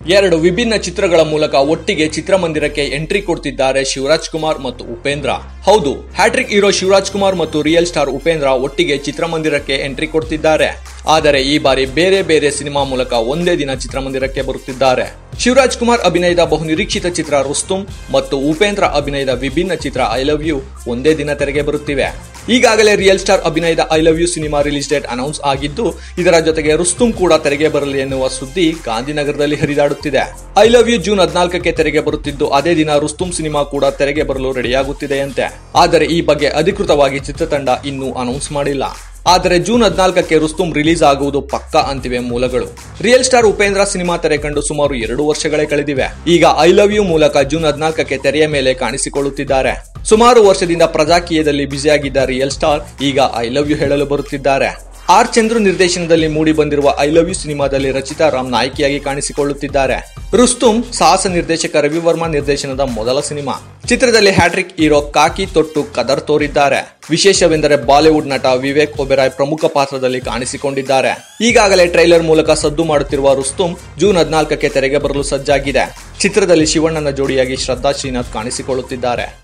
ಎರಡು ವಿಭಿನ್ನ ಚಿತ್ರಗಳ ಮೂಲಕ ಒಟ್ಟಿಗೆ ಚಿತ್ರಮಂದಿರಕ್ಕೆ ಎಂಟ್ರಿ ಕೊಡ್ತಿದ್ದಾರೆ ಶಿವರಾಜ್ ಕುಮಾರ್ ಮತ್ತು ಉಪೇಂದ್ರ ಹೌದು ಹ್ಯಾಟ್ರಿಕ್ ಹೀರೋ ಶಿವರಾಜ್ ಕುಮಾರ್ ಮತ್ತು ರಿಯಲ್ ಸ್ಟಾರ್ ಉಪೇಂದ್ರ ಒಟ್ಟಿಗೆ ಚಿತ್ರಮಂದಿರಕ್ಕೆ ಎಂಟ್ರಿ ಕೊಡ್ತಿದ್ದಾರೆ ಆದರೆ ಈ ಬಾರಿ ಬೇರೆ ಬೇರೆ ಸಿನಿಮಾ ಮೂಲಕ ಒಂದೇ ದಿನ ಚಿತ್ರಮಂದಿರಕ್ಕೆ ಬರುತ್ತಿದ್ದಾರೆ ಶಿವರಾಜ್ ಕುಮಾರ್ ಅಭಿನಯದ ಬಹುನಿರೀಕ್ಷಿತ ಚಿತ್ರ ರುಸ್ತುಂ ಮತ್ತು ಉಪೇಂದ್ರ ಅಭಿನಯದ ವಿಭಿನ್ನ ಚಿತ್ರ ಐ ಲವ್ ಯು ಒಂದೇ ದಿನ ತೆರೆಗೆ ಬರುತ್ತಿವೆ ಈಗಾಗಲೇ ರಿಯಲ್ ಸ್ಟಾರ್ ಅಭಿನಯದ I love you cinema release date announce ಆಗಿದ್ದು ಇದರ ಜೊತೆಗೆ ರುಸ್ತುಂ ಕೂಡ ತೆರೆಗೆ ಬರಲಿ ಎನ್ನುವ ಸುದ್ದಿ ಗಾಂಧಿನಗರದಲ್ಲಿ ಹರಿದಾಡುತ್ತಿದೆ ಐ ಲವ್ ಯು ಜೂನ್ ಹದಿನಾಲ್ಕಕ್ಕೆ ತೆರೆಗೆ ಬರುತ್ತಿದ್ದು ಅದೇ ದಿನ ರುಸ್ತುಂ ಸಿನಿಮಾ ಕೂಡ ತೆರೆಗೆ ಬರಲು ರೆಡಿಯಾಗುತ್ತಿದೆಯಂತೆ ಆದರೆ ಈ ಬಗ್ಗೆ ಅಧಿಕೃತವಾಗಿ ಚಿತ್ರತಂಡ ಇನ್ನೂ ಅನೌನ್ಸ್ ಮಾಡಿಲ್ಲ ಆದರೆ ಜೂನ್ ಹದಿನಾಲ್ಕಕ್ಕೆ ರುಸ್ತುಂ ರಿಲೀಸ್ ಆಗುವುದು ಪಕ್ಕಾ ಅಂತಿವೆ ಮೂಲಗಳು ರಿಯಲ್ ಸ್ಟಾರ್ ಉಪೇಂದ್ರ ಸಿನಿಮಾ ತೆರೆ ಕಂಡು ಸುಮಾರು ಎರಡು ವರ್ಷಗಳೇ ಕಳೆದಿವೆ ಈಗ ಐ ಲವ್ ಯು ಮೂಲಕ ಜೂನ್ ಹದಿನಾಲ್ಕಕ್ಕೆ ತೆರೆಯ ಮೇಲೆ ಕಾಣಿಸಿಕೊಳ್ಳುತ್ತಿದ್ದಾರೆ ಸುಮಾರು ವರ್ಷದಿಂದ ಪ್ರಜಾಕೀಯದಲ್ಲಿ ಬ್ಯುಸಿಯಾಗಿದ್ದ ರಿಯಲ್ ಸ್ಟಾರ್ ಈಗ ಐ ಲವ್ ಯು ಹೇಳಲು ಬರುತ್ತಿದ್ದಾರೆ ಆರ್ ಚಂದ್ರು ನಿರ್ದೇಶನದಲ್ಲಿ ಮೂಡಿ ಬಂದಿರುವ ಐ ಲವ್ ಯು ಸಿನಿಮಾದಲ್ಲಿ ರಚಿತಾ ರಾಮ್ ನಾಯಕಿಯಾಗಿ ಕಾಣಿಸಿಕೊಳ್ಳುತ್ತಿದ್ದಾರೆ ರುಸ್ತುಂ ಸಾಹಸ ನಿರ್ದೇಶಕ ರವಿವರ್ಮ ನಿರ್ದೇಶನದ ಮೊದಲ ಸಿನಿಮಾ ಚಿತ್ರದಲ್ಲಿ ಹ್ಯಾಟ್ರಿಕ್ ಹೀರೋ ಕಾಕಿ ತೊಟ್ಟು ಕದರ್ ತೋರಿದ್ದಾರೆ ವಿಶೇಷವೆಂದರೆ ಬಾಲಿವುಡ್ ನಟ ವಿವೇಕ್ ಒಬೆರಾಯ್ ಪ್ರಮುಖ ಪಾತ್ರದಲ್ಲಿ ಕಾಣಿಸಿಕೊಂಡಿದ್ದಾರೆ ಈಗಾಗಲೇ ಟ್ರೈಲರ್ ಮೂಲಕ ಸದ್ದು ಮಾಡುತ್ತಿರುವ ರುಸ್ತುಂ ಜೂನ್ ಹದಿನಾಲ್ಕಕ್ಕೆ ತೆರೆಗೆ ಬರಲು ಸಜ್ಜಾಗಿದೆ ಚಿತ್ರದಲ್ಲಿ ಶಿವಣ್ಣನ ಜೋಡಿಯಾಗಿ ಶ್ರದ್ಧಾ ಶ್ರೀನಾಥ್ ಕಾಣಿಸಿಕೊಳ್ಳುತ್ತಿದ್ದಾರೆ